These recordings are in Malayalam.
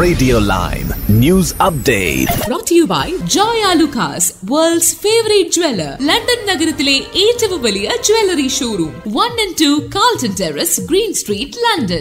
Radio Lime News Update. brought to you by Joy Alucas, world's favorite jeweler. London നഗരത്തിലെ ഏറ്റവും വലിയ jewellery showroom one and two Carlton terrace green street London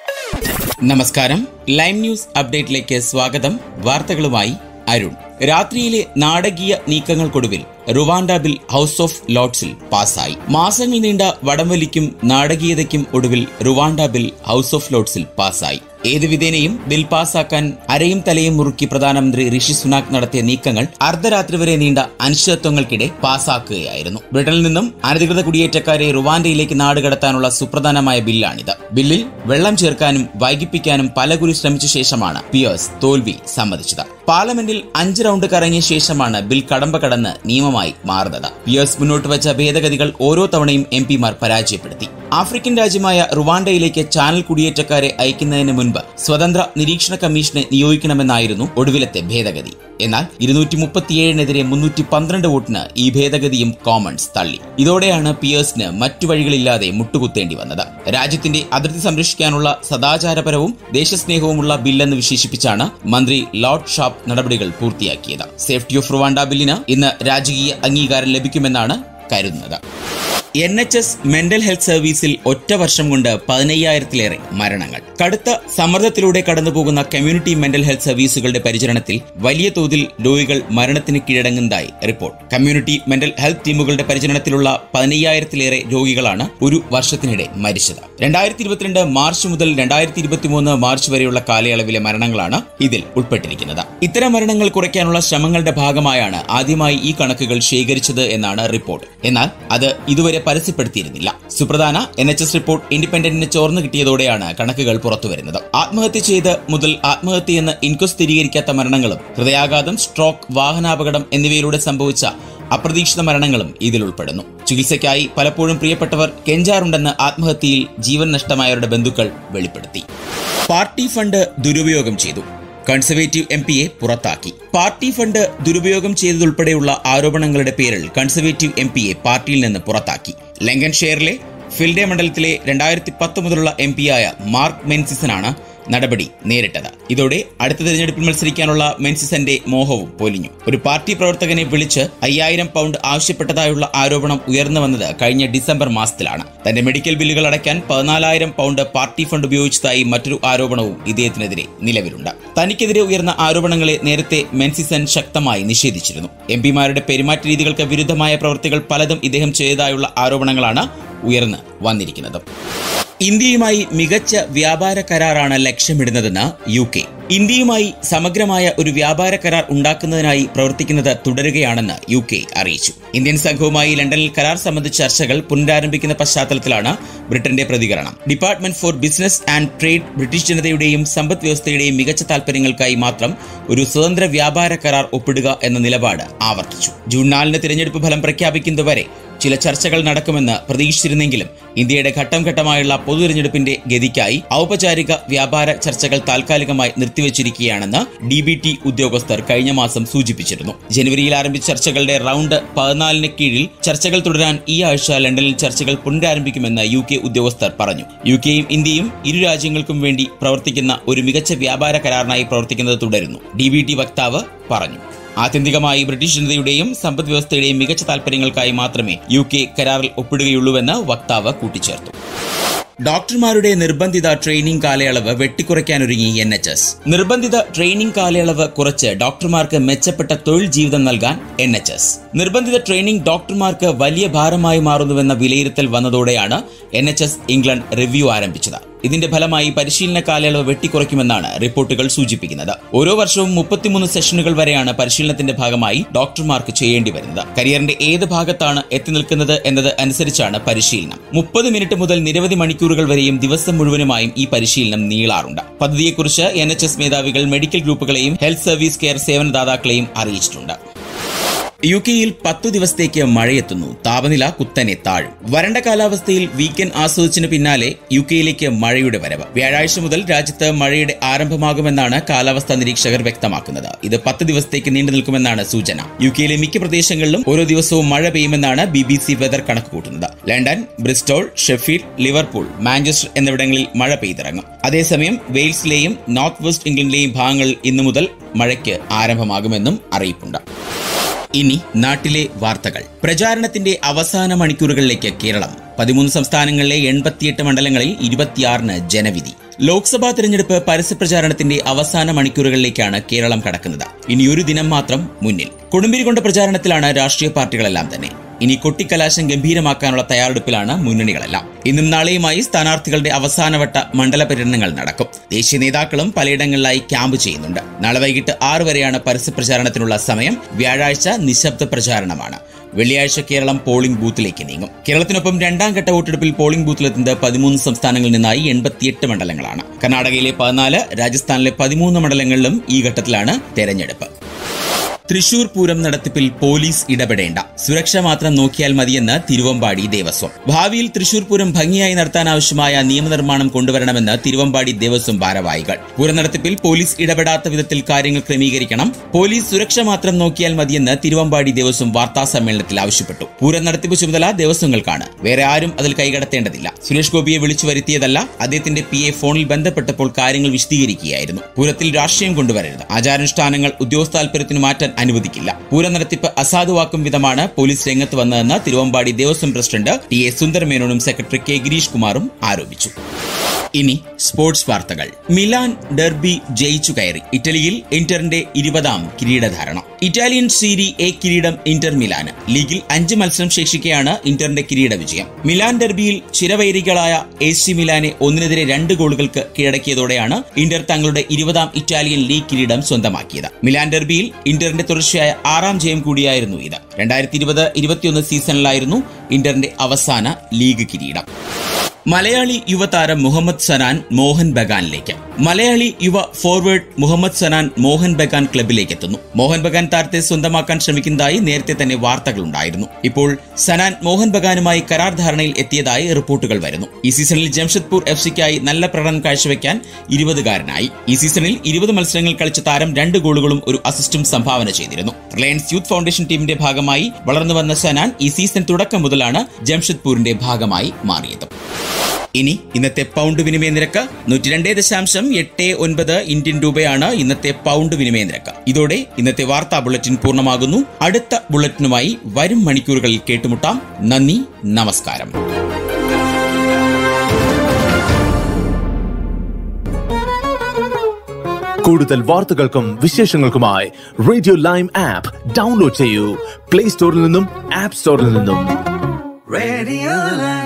നമസ്കാരം ലൈം ന്യൂസ് അപ്ഡേറ്റിലേക്ക് സ്വാഗതം വാർത്തകളുമായി അരുൺ രാത്രിയിലെ നാടകീയ നീക്കങ്ങൾക്കൊടുവിൽ റുവാണ്ട ബിൽ ഹൌസ് ഓഫ് ലോർഡ്സിൽ പാസായി മാസങ്ങൾ നീണ്ട വടംവലിക്കും നാടകീയതയ്ക്കും ഒടുവിൽ റുവാണ്ട ബിൽ ഹൌസ് ഓഫ് ലോർഡ്സിൽ പാസായി ഏത് വിധേനയും ബിൽ പാസാക്കാൻ അരയും തലയും മുറുക്കി പ്രധാനമന്ത്രി ഋഷി സുനാക് നടത്തിയ നീക്കങ്ങൾ അർദ്ധരാത്രി വരെ നീണ്ട അനിശ്ചിതത്വങ്ങൾക്കിടെ പാസാക്കുകയായിരുന്നു ബ്രിട്ടനിൽ നിന്നും അനധികൃത കുടിയേറ്റക്കാരെ റുവാണ്ടയിലേക്ക് നാടുകടത്താനുള്ള സുപ്രധാനമായ ബില്ലാണിത് ബില്ലിൽ വെള്ളം ചേർക്കാനും വൈകിപ്പിക്കാനും പലകുറി ശ്രമിച്ച ശേഷമാണ് പിയേഴ്സ് തോൽവി സമ്മതിച്ചത് പാർലമെന്റിൽ അഞ്ച് റൗണ്ട് കറങ്ങിയ ശേഷമാണ് ബിൽ കടമ്പ കടന്ന് നിയമമായി മാറുന്നത് പിയേഴ്സ് മുന്നോട്ട് വെച്ച ഭേദഗതികൾ ഓരോ തവണയും എം പിമാർ പരാജയപ്പെടുത്തി ആഫ്രിക്കൻ രാജ്യമായ റുവാണ്ടയിലേക്ക് ചാനൽ കുടിയേറ്റക്കാരെ അയക്കുന്നതിന് മുൻപ് സ്വതന്ത്ര നിരീക്ഷണ കമ്മീഷനെ നിയോഗിക്കണമെന്നായിരുന്നു ഒടുവിലത്തെ ഭേദഗതി എന്നാൽ ഇരുന്നൂറ്റി മുപ്പത്തിയേഴിനെതിരെ മുന്നൂറ്റി പന്ത്രണ്ട് വോട്ടിന് ഈ ഭേദഗതിയും കോമൺസ് തള്ളി ഇതോടെയാണ് പിയേഴ്സിന് മറ്റു വഴികളില്ലാതെ മുട്ടുകുത്തേണ്ടി വന്നത് രാജ്യത്തിന്റെ അതിർത്തി സംരക്ഷിക്കാനുള്ള സദാചാരപരവും ദേശസ്നേഹവുമുള്ള ബില്ലെന്ന് വിശേഷിപ്പിച്ചാണ് മന്ത്രി ലോർഡ് ഷാപ്പ് നടപടികൾ പൂർത്തിയാക്കിയത് സേഫ്റ്റി ഓഫ് റുവാണ്ട ബില്ലിന് ഇന്ന് രാജകീയ അംഗീകാരം ലഭിക്കുമെന്നാണ് കരുതുന്നത് N H S mental health സർവീസിൽ ഒറ്റ വർഷം കൊണ്ട് പതിനയ്യായിരത്തിലേറെ മരണങ്ങൾ കടുത്ത സമ്മർദ്ദത്തിലൂടെ കടന്നുപോകുന്ന കമ്മ്യൂണിറ്റി മെന്റൽ ഹെൽത്ത് സർവീസുകളുടെ പരിചരണത്തിൽ വലിയ തോതിൽ രോഗികൾ മരണത്തിന് കീഴടങ്ങുന്നതായി റിപ്പോർട്ട് കമ്മ്യൂണിറ്റി മെന്റൽ ഹെൽത്ത് ടീമുകളുടെ പരിചരണത്തിലുള്ള പതിനയ്യായിരത്തിലേറെ രോഗികളാണ് ഒരു വർഷത്തിനിടെ മരിച്ചത് രണ്ടായിരത്തി ഇരുപത്തിരണ്ട് മാർച്ച് മുതൽ രണ്ടായിരത്തി ഇരുപത്തിമൂന്ന് മാർച്ച് വരെയുള്ള കാലയളവിലെ മരണങ്ങളാണ് ഇതിൽ ഉൾപ്പെട്ടിരിക്കുന്നത് ഇത്തരം മരണങ്ങൾ കുറയ്ക്കാനുള്ള ശ്രമങ്ങളുടെ ഭാഗമായാണ് ആദ്യമായി ഈ കണക്കുകൾ ശേഖരിച്ചത് എന്നാണ് റിപ്പോർട്ട് എന്നാൽ അത് ഇതുവരെ പരസ്യപ്പെടുത്തിയിരുന്നില്ല സുപ്രധാന എൻ എച്ച് എസ് റിപ്പോർട്ട് ഇൻഡിപെൻഡന്റിന് ചോർന്നു കിട്ടിയതോടെയാണ് കണക്കുകൾ പുറത്തുവരുന്നത് ആത്മഹത്യ ചെയ്ത് മുതൽ ആത്മഹത്യയെന്ന് ഇൻക്വസ്റ്റ് സ്ഥിരീകരിക്കാത്ത മരണങ്ങളും ഹൃദയാഘാതം സ്ട്രോക്ക് വാഹനാപകടം എന്നിവയിലൂടെ സംഭവിച്ച അപ്രതീക്ഷിത മരണങ്ങളും ഇതിൽ ഉൾപ്പെടുന്നു ചികിത്സയ്ക്കായി പലപ്പോഴും പ്രിയപ്പെട്ടവർ കെഞ്ചാറുണ്ടെന്ന് ആത്മഹത്യയിൽ ജീവൻ നഷ്ടമായവരുടെ ബന്ധുക്കൾ വെളിപ്പെടുത്തി പാർട്ടി ഫണ്ട് ദുരുപയോഗം ചെയ്തു കൺസർവേറ്റീവ് എം പിയെ പുറത്താക്കി പാർട്ടി ഫണ്ട് ദുരുപയോഗം ചെയ്തതുൾപ്പെടെയുള്ള ആരോപണങ്ങളുടെ പേരിൽ കൺസർവേറ്റീവ് എം പിയെ പാർട്ടിയിൽ നിന്ന് പുറത്താക്കി ലങ്കൻഷെയറിലെ ഫിൽഡെ മണ്ഡലത്തിലെ രണ്ടായിരത്തി പത്ത് മുതലുള്ള എം പിയായ മാർക്ക് മെൻസിസനാണ് നടപടി നേരിട്ടത് ഇതോടെ അടുത്ത തെരഞ്ഞെടുപ്പിൽ മത്സരിക്കാനുള്ള മെൻസിസന്റെ മോഹവും പൊലിഞ്ഞു ഒരു പാർട്ടി പ്രവർത്തകനെ വിളിച്ച് അയ്യായിരം പൗണ്ട് ആവശ്യപ്പെട്ടതായുള്ള ആരോപണം ഉയർന്നു വന്നത് കഴിഞ്ഞ ഡിസംബർ മാസത്തിലാണ് തന്റെ മെഡിക്കൽ ബില്ലുകൾ അടയ്ക്കാൻ പതിനാലായിരം പൗണ്ട് പാർട്ടി ഫണ്ട് ഉപയോഗിച്ചതായി മറ്റൊരു ആരോപണവും ഇദ്ദേഹത്തിനെതിരെ നിലവിലുണ്ട് തനിക്കെതിരെ ഉയർന്ന ആരോപണങ്ങളെ നേരത്തെ മെൻസിസൻ ശക്തമായി നിഷേധിച്ചിരുന്നു എം പിമാരുടെ പെരുമാറ്റ രീതികൾക്ക് വിരുദ്ധമായ പ്രവൃത്തികൾ പലതും ഇദ്ദേഹം ചെയ്തതായുള്ള ആരോപണങ്ങളാണ് ഉയർന്ന് വന്നിരിക്കുന്നത് ഇന്ത്യയുമായി മികച്ച വ്യാപാര കരാറാണ് ലക്ഷ്യമിടുന്നതെന്ന് യു കെ ഇന്ത്യയുമായി സമഗ്രമായ ഒരു വ്യാപാര കരാർ ഉണ്ടാക്കുന്നതിനായി പ്രവർത്തിക്കുന്നത് തുടരുകയാണെന്ന് യു കെ അറിയിച്ചു ഇന്ത്യൻ സംഘവുമായി ലണ്ടനിൽ കരാർ സംബന്ധിച്ച ചർച്ചകൾ പുനരാരംഭിക്കുന്ന പശ്ചാത്തലത്തിലാണ് ബ്രിട്ടന്റെ പ്രതികരണം department for business and trade British ജനതയുടെയും സമ്പദ് വ്യവസ്ഥയുടെയും മികച്ച താൽപര്യങ്ങൾക്കായി മാത്രം ഒരു സ്വതന്ത്ര വ്യാപാര കരാർ ഒപ്പിടുക എന്ന നിലപാട് ആവർത്തിച്ചു ജൂൺ നാലിന് തിരഞ്ഞെടുപ്പ് ഫലം പ്രഖ്യാപിക്കുന്നതുവരെ ചില ചർച്ചകൾ നടക്കുമെന്ന് പ്രതീക്ഷിച്ചിരുന്നെങ്കിലും ഇന്ത്യയുടെ ഘട്ടം ഘട്ടമായുള്ള പൊതു തിരഞ്ഞെടുപ്പിന്റെ ഗതിക്കായി ഔപചാരിക വ്യാപാര ചർച്ചകൾ താൽക്കാലികമായി നിർത്തിവച്ചിരിക്കുകയാണെന്ന് ഡി ബി ടി ഉദ്യോഗസ്ഥർ കഴിഞ്ഞ മാസം സൂചിപ്പിച്ചിരുന്നു ജനുവരിയിൽ ആരംഭിച്ച ചർച്ചകളുടെ റൗണ്ട് പതിനാലിന് കീഴിൽ ചർച്ചകൾ തുടരാൻ ഈ ആഴ്ച ലണ്ടനിൽ ചർച്ചകൾ പുനരാരംഭിക്കുമെന്ന് യു കെ ഉദ്യോഗസ്ഥർ പറഞ്ഞു യു കെയും ഇന്ത്യയും ഇരു രാജ്യങ്ങൾക്കും വേണ്ടി പ്രവർത്തിക്കുന്ന ഒരു മികച്ച വ്യാപാര കരാറിനായി പ്രവർത്തിക്കുന്നത് തുടരുന്നു ഡി ബി ടി വക്താവ് പറഞ്ഞു ആത്യന്തികമായി ബ്രിട്ടീഷ് ജനതയുടെയും സമ്പദ് വ്യവസ്ഥയുടെയും മികച്ച താൽപര്യങ്ങൾക്കായി മാത്രമേ യു കെ കരാറിൽ ഒപ്പിടുകയുള്ളൂവെന്ന് വക്താവ് കൂട്ടിച്ചേർത്തു ഡോക്ടർമാരുടെ നിർബന്ധിത ട്രെയിനിംഗ് കാലയളവ് വെട്ടിക്കുറയ്ക്കാനൊരുങ്ങി എൻ എച്ച് എസ് നിർബന്ധിത ട്രെയിനിംഗ് കാലയളവ് കുറച്ച് ഡോക്ടർമാർക്ക് മെച്ചപ്പെട്ട തൊഴിൽ ജീവിതം നൽകാൻ എൻ എച്ച് എസ് നിർബന്ധിത ട്രെയിനിംഗ് ഡോക്ടർമാർക്ക് വലിയ ഭാരമായി മാറുന്നുവെന്ന വിലയിരുത്തൽ വന്നതോടെയാണ് എൻ എച്ച് എസ് ഇംഗ്ലണ്ട് റിവ്യൂ ആരംഭിച്ചത് ഇതിന്റെ ഫലമായി പരിശീലന കാലയളവ് വെട്ടിക്കുറയ്ക്കുമെന്നാണ് റിപ്പോർട്ടുകൾ സൂചിപ്പിക്കുന്നത് ഓരോ വർഷവും മുപ്പത്തിമൂന്ന് സെഷനുകൾ വരെയാണ് പരിശീലനത്തിന്റെ ഭാഗമായി ഡോക്ടർമാർക്ക് ചെയ്യേണ്ടി വരുന്നത് കരിയറിന്റെ ഏത് ഭാഗത്താണ് എത്തി നിൽക്കുന്നത് എന്നത് അനുസരിച്ചാണ് പരിശീലനം മുപ്പത് മിനിറ്റ് മുതൽ നിരവധി മണിക്കൂറുകൾ വരെയും ദിവസം മുഴുവനുമായും ഈ പരിശീലനം നീളാറുണ്ട് പദ്ധതിയെക്കുറിച്ച് എൻ എച്ച് എസ് മേധാവികൾ മെഡിക്കൽ ഗ്രൂപ്പുകളെയും ഹെൽത്ത് സർവീസ് കെയർ സേവനദാതാക്കളെയും അറിയിച്ചിട്ടുണ്ട് യു കെയിൽ പത്തു ദിവസത്തേക്ക് മഴയെത്തുന്നു താപനില കുത്തനെ താഴും വരണ്ട കാലാവസ്ഥയിൽ വീക്കെൻഡ് ആസ്വദിച്ചതിന് പിന്നാലെ യു കെയിലേക്ക് മഴയുടെ വരവ് വ്യാഴാഴ്ച മുതൽ രാജ്യത്ത് മഴയുടെ ആരംഭമാകുമെന്നാണ് കാലാവസ്ഥാ നിരീക്ഷകർ വ്യക്തമാക്കുന്നത് ഇത് പത്ത് ദിവസത്തേക്ക് നീണ്ടു നിൽക്കുമെന്നാണ് സൂചന യു കെയിലെ മിക്ക പ്രദേശങ്ങളിലും ഓരോ ദിവസവും മഴ പെയ്യുമെന്നാണ് ബി ബി സി വെതർ കണക്കുകൂട്ടുന്നത് London Bristol Sheffield Liverpool Manchester എന്നിവിടങ്ങളിൽ മഴ പെയ്തിറങ്ങും അതേസമയം വെയിൽസിലെയും നോർത്ത് വെസ്റ്റ് ഇംഗ്ലണ്ടിലെയും ഭാഗങ്ങളിൽ ഇന്നു മുതൽ മഴയ്ക്ക് ആരംഭമാകുമെന്നും അറിയിപ്പുണ്ട് ഇനി നാട്ടിലെ വാർത്തകൾ പ്രചാരണത്തിന്റെ അവസാന മണിക്കൂറുകളിലേക്ക് കേരളം പതിമൂന്ന് സംസ്ഥാനങ്ങളിലെ എൺപത്തിയെട്ട് മണ്ഡലങ്ങളിൽ ഇരുപത്തിയാറിന് ജനവിധി ലോക്സഭാ തെരഞ്ഞെടുപ്പ് പരസ്യപ്രചാരണത്തിന്റെ അവസാന മണിക്കൂറുകളിലേക്കാണ് കേരളം കടക്കുന്നത് ഇനി ഒരു ദിനം മാത്രം മുന്നിൽ കൊടുമ്പിരി കൊണ്ട പ്രചാരണത്തിലാണ് രാഷ്ട്രീയ പാർട്ടികളെല്ലാം തന്നെ ഇനി കൊട്ടിക്കലാശം ഗംഭീരമാക്കാനുള്ള തയ്യാറെടുപ്പിലാണ് മുന്നണികളെല്ലാം ഇന്നും നാളെയുമായി സ്ഥാനാർത്ഥികളുടെ അവസാനവട്ട മണ്ഡല പര്യടനങ്ങൾ നടക്കും ദേശീയ നേതാക്കളും പലയിടങ്ങളിലായി ക്യാമ്പ് ചെയ്യുന്നുണ്ട് നാളെ വൈകിട്ട് ആറ് വരെയാണ് പരസ്യപ്രചാരണത്തിനുള്ള സമയം വ്യാഴാഴ്ച നിശബ്ദ പ്രചാരണമാണ് വെള്ളിയാഴ്ച കേരളം പോളിംഗ് ബൂത്തിലേക്ക് നീങ്ങും കേരളത്തിനൊപ്പം രണ്ടാം ഘട്ട വോട്ടെടുപ്പിൽ പോളിംഗ് ബൂത്തിലെത്തുന്നത് പതിമൂന്ന് സംസ്ഥാനങ്ങളിൽ നിന്നായി എൺപത്തിയെട്ട് മണ്ഡലങ്ങളാണ് കർണാടകയിലെ പതിനാല് രാജസ്ഥാനിലെ പതിമൂന്ന് മണ്ഡലങ്ങളിലും ഈ ഘട്ടത്തിലാണ് തെരഞ്ഞെടുപ്പ് തൃശൂർ പൂരം നടത്തിപ്പിൽ പോലീസ് ഇടപെടേണ്ട സുരക്ഷ മാത്രം നോക്കിയാൽ മതിയെന്ന് തിരുവമ്പാടി ദേവസ്വം ഭാവിയിൽ തൃശൂർ പൂരം ഭംഗിയായി നടത്താൻ ആവശ്യമായ നിയമനിർമ്മാണം കൊണ്ടുവരണമെന്ന് തിരുവമ്പാടി ദേവസ്വം ഭാരവാഹികൾ പൂരം നടത്തിപ്പിൽ പോലീസ് ഇടപെടാത്ത വിധത്തിൽ കാര്യങ്ങൾ ക്രമീകരിക്കണം പോലീസ് സുരക്ഷ മാത്രം നോക്കിയാൽ മതിയെന്ന് തിരുവമ്പാടി ദേവസ്വം വാർത്താ സമ്മേളനത്തിൽ ആവശ്യപ്പെട്ടു പൂരം നടത്തിപ്പ് ചുമതല ദേവസ്വങ്ങൾക്കാണ് വേറെ ആരും അതിൽ കൈകടത്തേണ്ടതില്ല സുരേഷ് ഗോപിയെ വിളിച്ചു വരുത്തിയതല്ല അദ്ദേഹത്തിന്റെ പി എ ഫോണിൽ ബന്ധപ്പെട്ടപ്പോൾ കാര്യങ്ങൾ വിശദീകരിക്കുകയായിരുന്നു പൂരത്തിൽ രാഷ്ട്രീയം കൊണ്ടുവരരുത് ആചാരാനുഷ്ഠാനങ്ങൾ ഉദ്യോഗസ്ഥാൽപര്യത്തിന് മാറ്റാൻ അനുവദിക്കില്ല പൂരം നടത്തിപ്പ് അസാധുവാക്കും വിധമാണ് പോലീസ് രംഗത്ത് വന്നതെന്ന് Thiruvambadi Devaswom president T A സുന്ദരമേനോനും സെക്രട്ടറി കെ ഗിരീഷ് കുമാറും ആരോപിച്ചു ഇനി സ്പോർട്സ് വാർത്തകൾ മിലാൻ ഡെർബി ജയിച്ചു കയറി ഇറ്റലിയിൽ ഇന്ററിന്റെ ഇരുപതാം കിരീടധാരണം ഇറ്റാലിയൻ സീരി എ കിരീടം ഇന്റർ മിലാന് ലീഗിൽ അഞ്ച് മത്സരം ശേഷിക്കെയാണ് ഇന്ററിന്റെ കിരീട വിജയം മിലാൻ ഡെർബിയിൽ ചിരവൈരികളായ എ സി മിലാനെ ഒന്നിനെതിരെ രണ്ട് ഗോളുകൾക്ക് കീഴടക്കിയതോടെയാണ് ഇന്റർ തങ്ങളുടെ ഇരുപതാം ഇറ്റാലിയൻ ലീഗ് കിരീടം സ്വന്തമാക്കിയത് മിലാൻ ഡെർബിയിൽ ഇന്ററിന്റെ തുടർച്ചയായ ആറാം ജയം കൂടിയായിരുന്നു ഇത് രണ്ടായിരത്തി ഇരുപത് ഇരുപത്തിയൊന്ന് സീസണിലായിരുന്നു ഇന്ററിന്റെ അവസാന ലീഗ് കിരീടം മലയാളി യുവതാരം മുഹമ്മദ് സനാൻ മോഹൻ ബഗാനിലേക്ക് മലയാളി യുവ ഫോർവേഡ് മുഹമ്മദ് സനാൻ മോഹൻ ബഗാൻ ക്ലബിലേക്ക് എത്തുന്നു മോഹൻ ബഗാൻ താരത്തെ സ്വന്തമാക്കാൻ ശ്രമിക്കുന്നതായി നേരത്തെ തന്നെ വാർത്തകളുണ്ടായിരുന്നു ഇപ്പോൾ സനാൻ മോഹൻ ബഗാനുമായി കരാർ ധാരണയിൽ എത്തിയതായി റിപ്പോർട്ടുകൾ വരുന്നു ഈ സീസണിൽ ജംഷഡ്പൂർ എഫ് സിക്കായി നല്ല പ്രകടനം കാഴ്ചവെക്കാൻ ഇരുപതുകാരനായി ഈ സീസണിൽ ഇരുപത് മത്സരങ്ങൾ കളിച്ച താരം രണ്ട് ഗോളുകളും ഒരു അസിസ്റ്റും സംഭാവന ചെയ്തിരുന്നു റിലയൻസ് യൂത്ത് ഫൗണ്ടേഷൻ ടീമിന്റെ ഭാഗമായി വളർന്നു വന്ന സനാൻ ഈ സീസൺ തുടക്കം മുതലാണ് ജംഷഡ്പൂരിന്റെ ഭാഗമായി മാറിയത് ഇനി ഇന്നത്തെ പൗണ്ട് വിനിമയ നിരക്ക് നൂറ്റി രണ്ടേ ദശാംശം എട്ട് ഒൻപത് ഇന്ത്യൻ രൂപയാണ് ഇന്നത്തെ പൗണ്ട് വിനിമയ നിരക്ക് ഇതോടെ ഇന്നത്തെ വാർത്താ ബുള്ളറ്റിൻ പൂർണ്ണമാകുന്നു അടുത്ത ബുള്ളറ്റിനുമായി വരും മണിക്കൂറുകളിൽ കേട്ടുമുട്ടാം നന്ദി നമസ്കാരം കൂടുതൽ വാർത്തകൾക്കും വിശേഷങ്ങൾക്കുമായി റേഡിയോ ലൈം ആപ്പ് ഡൗൺലോഡ് ചെയ്യൂ പ്ലേ സ്റ്റോറിൽ നിന്നും ആപ്പ് സ്റ്റോറിൽ നിന്നും Radio Live.